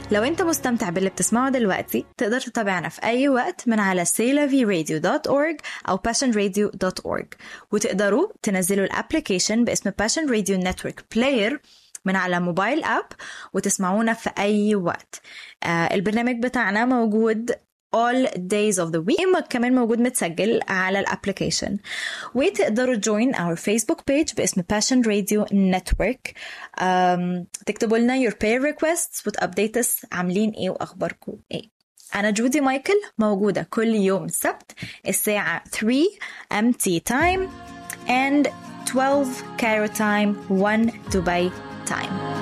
لو انت مستمتع باللي بتسمعه دلوقتي تقدر تتابعنا في اي وقت من على salaviradio.org او passionradio.org وتقدروا تنزلوا الابليكيشن باسم Passion Radio Network Player من على موبايل اب وتسمعونا في اي وقت آه البرنامج بتاعنا موجود all days of the week كمان موجود متسجل على الابليكيشن وتقدروا join our Facebook page باسم Passion Radio Network um, تكتبوا لنا your prayer requests وتابديت us عاملين ايه واخباركم ايه أنا جودي مايكل موجودة كل يوم السبت الساعة 3 MT time and 12 Cairo time 1 Dubai time